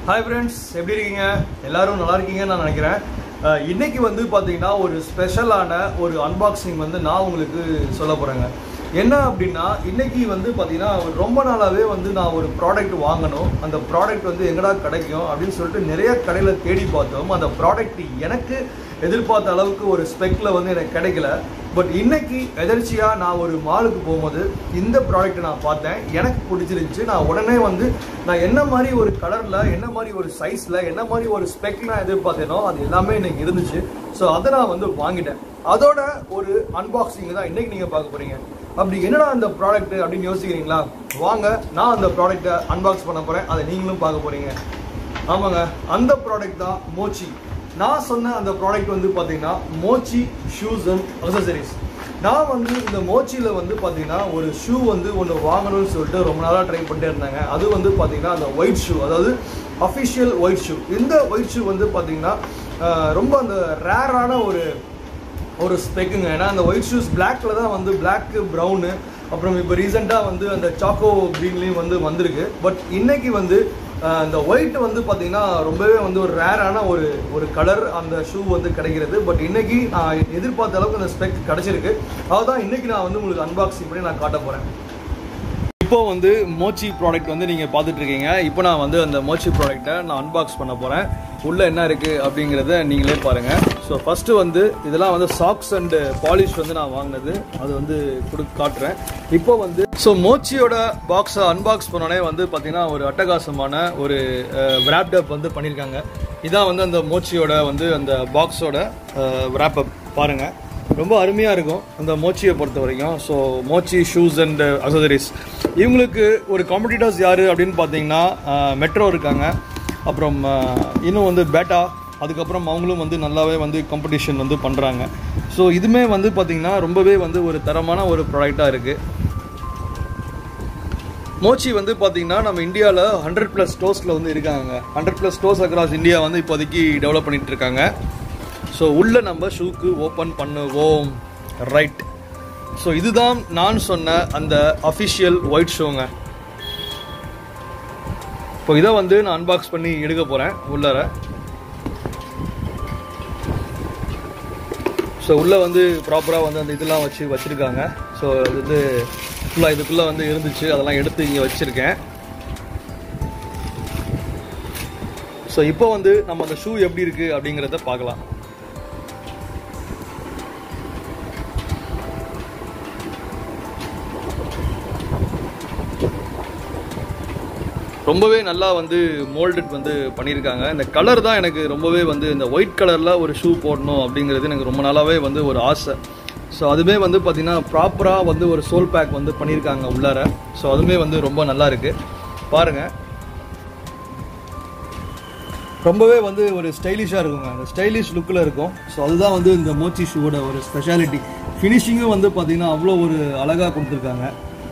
hi friends எப்படி இருக்கீங்க எல்லாரும் நல்லா இருக்கீங்கன்னு நான் நினைக்கிறேன் அஹ், இன்னைக்கு வந்து பார்த்தீங்கன்னா ஒரு ஸ்பெஷலான ஒரு அன்பாக்சிங் வந்து நான் உங்களுக்கு சொல்ல போகிறேங்க என்ன அப்படின்னா இன்னைக்கு வந்து பார்த்தீங்கன்னா ரொம்ப நாளாகவே வந்து நான் ஒரு ப்ராடக்ட் வாங்கணும் அந்த ப்ராடக்ட் வந்து எங்கடா கிடைக்கும் அப்படின்னு சொல்லிட்டு நிறைய கடையில் தேடி பார்த்தோம் அந்த ப்ராடக்ட் எனக்கு எதிர்பார்த்த அளவுக்கு ஒரு ஸ்பெக்கில் வந்து எனக்கு கிடைக்கல பட் இன்னைக்கு எதர்ச்சியாக நான் ஒரு மாலுக்கு போகும்போது இந்த ப்ராடக்ட் நான் பார்த்தேன் எனக்கு பிடிச்சிருந்துச்சு நான் உடனே வந்து நான் என்ன மாதிரி ஒரு கலரில் என்ன மாதிரி ஒரு சைஸில் என்ன மாதிரி ஒரு ஸ்பெக் நான் எதிர்பார்த்தேனோ அது எல்லாமே இன்னைக்கு இருந்துச்சு ஸோ அதை நான் வந்து வாங்கிட்டேன் அதோட ஒரு அன்பாக்சிங் தான் இன்னைக்கு நீங்கள் பார்க்க போறீங்க அப்படி என்னடா அந்த ப்ராடக்ட் அப்படின்னு யோசிக்கிறீங்களா வாங்க நான் அந்த ப்ராடக்ட்டை அன்பாக்ஸ் பண்ண போகிறேன் அதை நீங்களும் பார்க்க போறீங்க ஆமாங்க அந்த ப்ராடக்ட் தான் மோச்சி நான் சொன்ன அந்த ப்ராடக்ட் வந்து பார்த்தீங்கன்னா மோச்சி ஷூஸ் அண்ட் அக்சசரிஸ் நான் வந்து இந்த மோச்சியில் வந்து பார்த்தீங்கன்னா ஒரு ஷூ வந்து ஒன்று வாங்கணும்னு சொல்லிட்டு ரொம்ப நாளாக ட்ரை பண்ணிட்டே இருந்தாங்க அது வந்து பார்த்தீங்கன்னா அந்த ஒயிட் ஷூ அதாவது அஃபிஷியல் ஒயிட் ஷூ இந்த ஒயிட் ஷூ வந்து பார்த்தீங்கன்னா ஆஹ், ரொம்ப அந்த ரேரான ஒரு ஒரு ஸ்பெக்குங்க ஏன்னா அந்த ஒயிட் ஷூஸ் பிளாக்ல தான் வந்து பிளாக் ப்ரௌனு அப்புறம் இப்போ ரீசெண்டாக வந்து அந்த சாக்கோ க்ரீன்லேயும் வந்து வந்திருக்கு பட் இன்னைக்கு வந்து அஹ், இந்த ஒயிட் வந்து பார்த்தீங்கன்னா ரொம்பவே வந்து ஒரு ரேரான ஒரு ஒரு கலர் அந்த ஷூ வந்து கிடைக்கிறது பட் இன்னைக்கு நான் எதிர்பார்த்த அளவுக்கு அந்த ஸ்பெக் கிடைச்சிருக்கு அதுதான் இன்னைக்கு நான் வந்து உங்களுக்கு அன்பாக்சிங் பண்ணி நான் காட்ட போகிறேன் இப்போ வந்து மோச்சி ப்ராடக்ட் வந்து நீங்கள் பார்த்துட்டு இருக்கீங்க இப்போ நான் வந்து அந்த மோச்சி ப்ராடக்ட்டை நான் அன்பாக்ஸ் பண்ண போகிறேன் உள்ளே என்ன இருக்குது அப்படிங்கிறத நீங்களே பாருங்கள் ஸோ ஃபஸ்ட்டு வந்து இதெல்லாம் வந்து சாக்ஸ் அண்டு பாலிஷ் வந்து நான் வாங்கினது அது வந்து கொடு காட்டுறேன் இப்போ வந்து ஸோ மோச்சியோட பாக்ஸை அன்பாக்ஸ் பண்ணோடனே வந்து பார்த்தீங்கன்னா ஒரு அட்டகாசமான ஒரு அப் வந்து பண்ணியிருக்காங்க இதான் வந்து அந்த மோச்சியோட வந்து அந்த பாக்ஸோட அப் பாருங்கள் ரொம்ப அருமையாக இருக்கும் அந்த மோச்சியை பொறுத்த வரைக்கும் so Mochi shoes and accessories இவங்களுக்கு ஒரு காம்படிட்டர்ஸ் யார் அப்படின்னு பார்த்தீங்கன்னா மெட்ரோ இருக்காங்க அப்புறம் அஹ், இன்னும் வந்து பேட்டா அதுக்கப்புறம் அவங்களும் வந்து நல்லாவே வந்து காம்படிஷன் வந்து பண்ணுறாங்க ஸோ இதுவுமே வந்து பார்த்திங்கன்னா ரொம்பவே வந்து ஒரு தரமான ஒரு ப்ராடக்டாக இருக்குது மோச்சி வந்து பார்த்தீங்கன்னா நம்ம இந்தியாவில் ஹண்ட்ரட் ப்ளஸ் ஸ்டோர்ஸில் வந்து இருக்காங்க hundred plus stores across India வந்து இப்போதைக்கு டெவலப் பண்ணிட்டு இருக்காங்க ஸோ உள்ள நம்ம ஷூக்கு ஓப்பன் பண்ணுவோம் ரைட் ஸோ இதுதான் நான் சொன்ன அந்த அஃபிஷியல் ஒயிட் ஷூங்க இப்போ இதை வந்து நான் அன்பாக்ஸ் பண்ணி எடுக்க போகிறேன் உள்ளார ஸோ உள்ளே வந்து ப்ராப்பராக வந்து அந்த இதெல்லாம் வச்சு வச்சுருக்காங்க ஸோ இது வந்து ஃபுல்லாக இதுக்குள்ளே வந்து இருந்துச்சு அதெல்லாம் எடுத்து இங்கே வச்சுருக்கேன் ஸோ இப்போ வந்து நம்ம அந்த ஷூ எப்படி இருக்குது அப்படிங்கிறத பார்க்கலாம் ரொம்பவே நல்லா வந்து மோல்டட் வந்து பண்ணியிருக்காங்க இந்த கலர் தான் எனக்கு ரொம்பவே வந்து இந்த ஒயிட் கலரில் ஒரு ஷூ போடணும் அப்படிங்கிறது எனக்கு ரொம்ப நாளாகவே வந்து ஒரு ஆசை ஸோ அதுவே வந்து பார்த்திங்கன்னா ப்ராப்பராக வந்து ஒரு சோல் பேக் வந்து பண்ணியிருக்காங்க உள்ளார ஸோ அதுவுமே வந்து ரொம்ப நல்லா இருக்குது பாருங்கள் ரொம்பவே வந்து ஒரு ஸ்டைலிஷாக இருக்குங்க அந்த ஸ்டைலிஷ் லுக்கில் இருக்கும் ஸோ அதுதான் வந்து இந்த மோச்சி ஷூவோட ஒரு ஸ்பெஷாலிட்டி ஃபினிஷிங்கும் வந்து பார்த்திங்கன்னா அவ்வளோ ஒரு அழகாக கொடுத்துருக்காங்க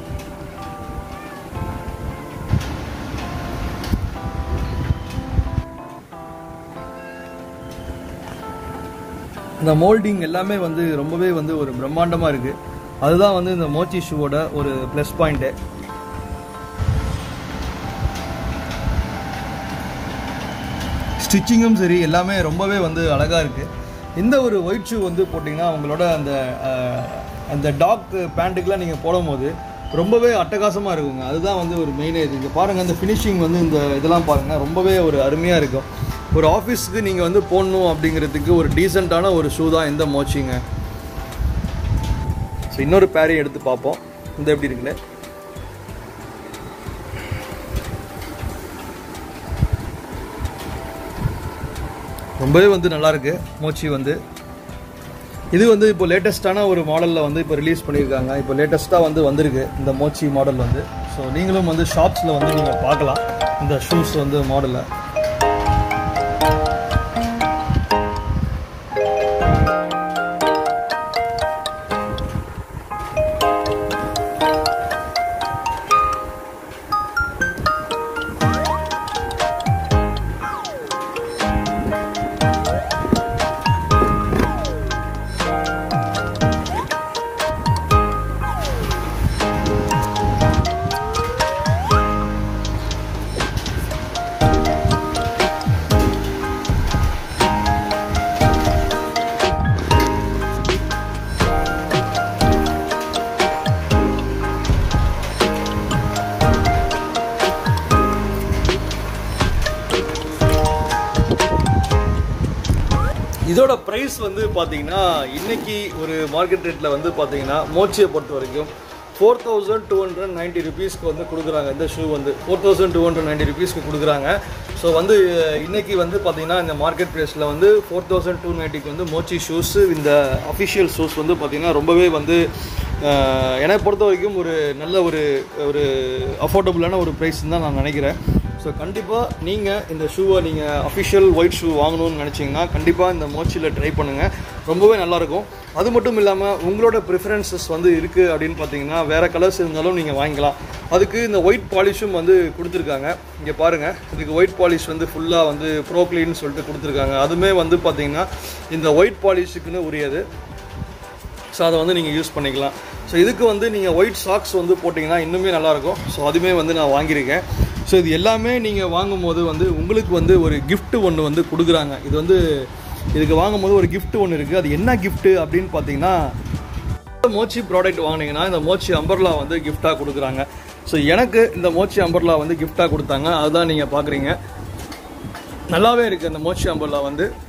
இந்த மோல்டிங் எல்லாமே வந்து ரொம்பவே வந்து ஒரு பிரம்மாண்டமாக இருக்குது அதுதான் வந்து இந்த மோச்சி ஷூவோட ஒரு ப்ளஸ் பாயிண்ட்டு ஸ்டிச்சிங்கும் சரி எல்லாமே ரொம்பவே வந்து அழகாக இருக்குது இந்த ஒரு ஒயிட் ஷூ வந்து போட்டிங்கன்னா உங்களோட அந்த அஹ், அந்த டாக் பேண்ட்டுக்கெலாம் நீங்கள் போடும்போது ரொம்பவே அட்டகாசமாக இருக்குங்க அதுதான் வந்து ஒரு மெயினே இது இங்கே பாருங்கள் அந்த ஃபினிஷிங் வந்து இந்த இதெல்லாம் பாருங்கள் ரொம்பவே ஒரு அருமையாக இருக்கும் ஒரு ஆஃபீஸ்க்கு நீங்கள் வந்து போடணும் அப்படிங்கிறதுக்கு ஒரு டீசெண்டான ஒரு ஷூ தான் இந்த மோச்சிங்க ஸோ இன்னொரு பேரையும் எடுத்து பார்ப்போம் இந்த எப்படி இருக்குல்ல ரொம்பவே வந்து நல்லா இருக்கு மோச்சி வந்து இது வந்து இப்போ லேட்டஸ்டான ஒரு மாடலில் வந்து இப்போ ரிலீஸ் பண்ணியிருக்காங்க இப்போ லேட்டஸ்ட்டாக வந்து வந்திருக்கு இந்த மோச்சி மாடல் வந்து ஸோ நீங்களும் வந்து ஷாப்ஸில் வந்து நீங்கள் பார்க்கலாம் இந்த ஷூஸ் வந்து மாடலை இதோட ப்ரைஸ் வந்து பார்த்தீங்கன்னா இன்னைக்கு ஒரு மார்க்கெட் ரேட்டில் வந்து பார்த்தீங்கன்னா மோச்சியை பொறுத்த வரைக்கும் four thousand two hundred ninety ருபீஸ்க்கு வந்து கொடுக்குறாங்க இந்த ஷூ வந்து four thousand two hundred ninety ருபீஸ்க்கு கொடுக்குறாங்க ஸோ வந்து இன்னைக்கு வந்து பார்த்தீங்கன்னா இந்த மார்க்கெட் ப்ரைஸில் வந்து ஃபோர் தௌசண்ட் டூ நைன்ட்டிக்கு வந்து மோச்சி ஷூஸ் இந்த அஃபிஷியல் ஷூஸ் வந்து பார்த்தீங்கன்னா ரொம்பவே வந்து அஹ், என்னை பொறுத்த வரைக்கும் ஒரு நல்ல ஒரு ஒரு அஃபோர்டபுளான ஒரு ப்ரைஸ் தான் நான் நினைக்கிறேன் ஸோ கண்டிப்பாக நீங்கள் இந்த ஷூவை நீங்கள் அஃபிஷியல் ஒயிட் ஷூ வாங்கணும்னு நினச்சிங்கன்னா கண்டிப்பாக இந்த மோச்சியில் ட்ரை பண்ணுங்கள் ரொம்பவே நல்லாயிருக்கும் அது மட்டும் இல்லாமல் உங்களோட ப்ரிஃபரன்சஸ் வந்து இருக்குது அப்படின்னு பார்த்தீங்கன்னா வேறு கலர்ஸ் இருந்தாலும் நீங்கள் வாங்கிக்கலாம் அதுக்கு இந்த ஒயிட் பாலிஷும் வந்து கொடுத்துருக்காங்க இங்கே பாருங்கள் இதுக்கு ஒயிட் பாலிஷ் வந்து ஃபுல்லாக வந்து ப்ரோக்ளீன்னு சொல்லிட்டு கொடுத்துருக்காங்க அதுவுமே வந்து பார்த்தீங்கன்னா இந்த ஒயிட் பாலிஷுக்குன்னு உரியது ஸோ அதை வந்து நீங்கள் யூஸ் பண்ணிக்கலாம் ஸோ இதுக்கு வந்து நீங்கள் ஒயிட் சாக்ஸ் வந்து போட்டிங்கன்னா இன்னுமே நல்லாயிருக்கும் ஸோ அதுவுமே வந்து நான் வாங்கியிருக்கேன் ஸோ இது எல்லாமே நீங்கள் வாங்கும்போது வந்து உங்களுக்கு வந்து ஒரு gift ஒன்று வந்து கொடுக்குறாங்க இது வந்து இதுக்கு வாங்கும்போது ஒரு gift ஒன்று இருக்குது அது என்ன gift அப்படின்னு பார்த்தீங்கன்னா மோச்சி ப்ராடக்ட் வாங்கினீங்கன்னா இந்த மோச்சி அம்பர்லா வந்து gift-ஆ கொடுக்குறாங்க ஸோ எனக்கு இந்த மோச்சி அம்பர்லா வந்து gift-ஆ கொடுத்தாங்க அதுதான் நீங்கள் பார்க்குறீங்க நல்லாவே இருக்குது அந்த மோச்சி அம்பர்லா வந்து